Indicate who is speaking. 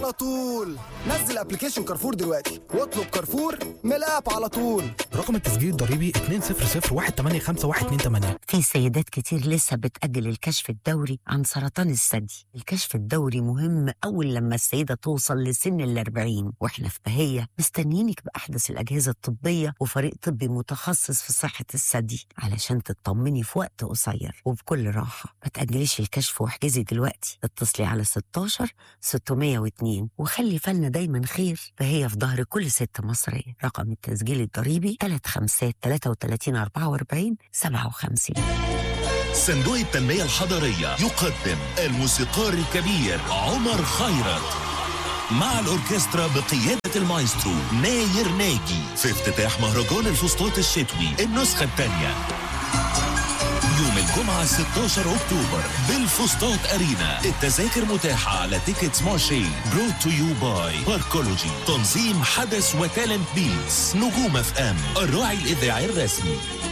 Speaker 1: على طول نزل ابلكيشن كارفور دلوقتي واطلب كارفور من الاب على طول
Speaker 2: رقم التسجيل الضريبي 200
Speaker 3: في سيدات كتير لسه بتأجل الكشف الدوري عن سرطان الثدي الكشف الدوري مهم أول لما السيدة توصل لسن الأربعين وإحنا في بهية مستنيينك بأحدث الأجهزة الطبية وفريق طبي متخصص في صحة الثدي علشان تطمني في وقت قصير وبكل راحة ما تأجليش الكشف واحجزي دلوقتي اتصلي على 16 602 وخلي بالنا دايما خير فهي في ظهر كل ست مصرية رقم التسجيل الضريبي 3 5 33 44 57
Speaker 4: صندوق التنمية الحضرية يقدم الموسيقار الكبير عمر خيرت مع الأوركسترا بقيادة المايسترو ناير ناجي في افتتاح مهرجان الفسطاط الشتوي النسخة الثانية يوم الجمعة 16 أكتوبر بالفسطاط أرينا التذاكر متاحة على تيكتس مارشي برود تو يو باي باركولوجي تنظيم حدث وتالنت بيتس نجوم اف ام الراعي الإذاعي الرسمي